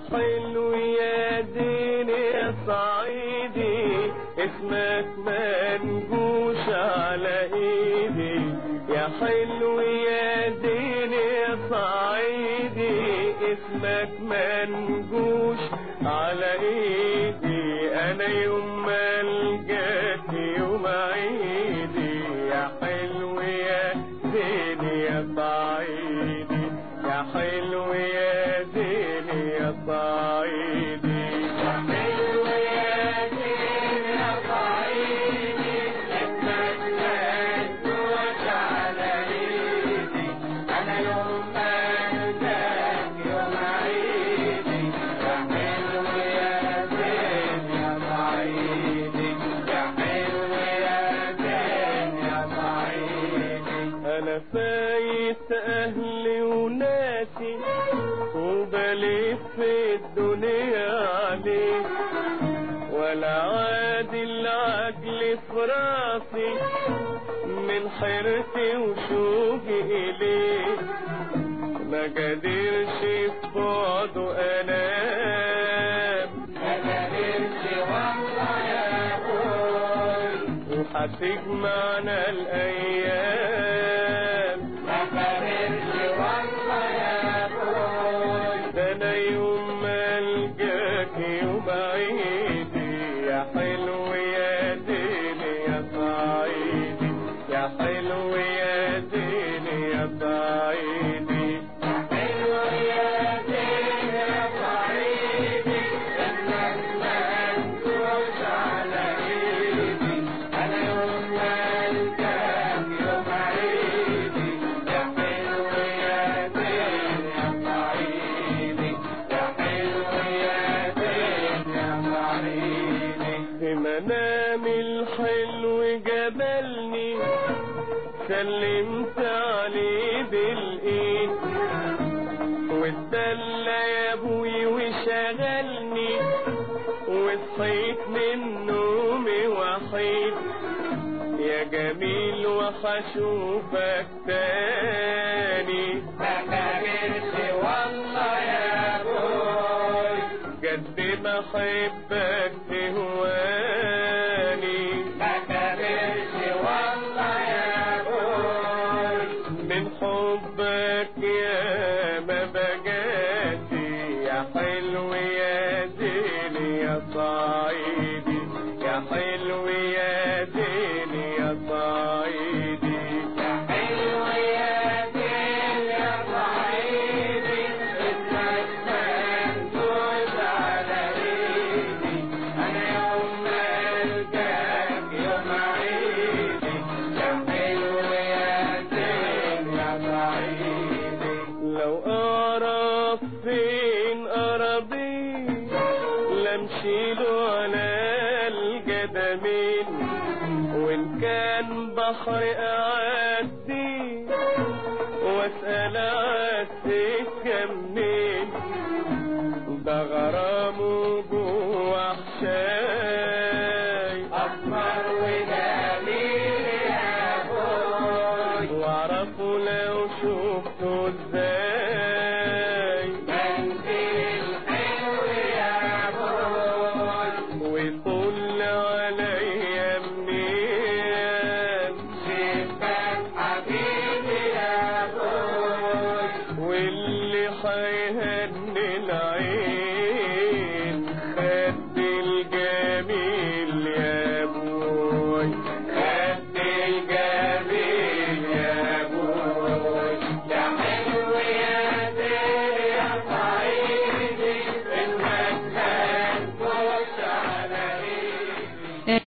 حلو يا دين يا صعيدي اسمك منجوش على ايدي يا حلو يا دين يا صعيدي اسمك منجوش على ايدي انا يوم ما الجاك يوم عيدي يا حلو يا دين يا صعيدي يا حلو يا دين يا صعيدي يا حلو يا دين يا صعيدي اسمك منجوش على ايدي انا يوم ما الجاك يوم عيدي يا حلو يا دين يا صعيدي يا حلو يا دين يا صعيدي انا فايت اهلي وناسي وبلف الدنيا عليك ولا عادي العجل في راسي من حيرتي وشوقي اليك ما قدرش في بعده انام ما قدرش والله يا ابوي وهتجمعنا الايام ما قدرش والله يا ابوي ده انا يوم ما الجاك يوم عيدي يا حلو يا ديني يا صعيدي يا حلو يا ديني يا صعيدي يا حلو يا ديني يا صعيدي انك منكوش على ايدي انا يوم ما الجاك يوم عيدي يا حلو يا ديني يا صعيدي يا حلو يا ديني يا صعيدي في منامي الحلو جبلني سلمت عليه بالايد واتدلى يا ابوي وشغلني وصحيت من نومي وحيد يا جميل وحشوفك تاني ما قابلش والله يا ابوي قد ما احبك تهواني ما قابلش والله يا ابوي من حبك يا ما بجاتي يا حلو يا ديني يا صعيدي يا حلو يا ديني يا صعيدي يا حلو يا ديني يا صعيدي اسمك منجوز على ايدي انا يوم ما الجاك يوم عيدي يا حلو يا ديني يا صعيدي لو اعرف فين اراضي لامشي له على القدمين وان كان بحر اعدي واسال عالسكه منين ده غرامه جوه حشاي اسمر وجميل يا ابوي واعرفه لو شفته ازاي منزل حلو يا ابوي ويطل عليا منين شباك حبيبي يا ابوي واللي حيهني العين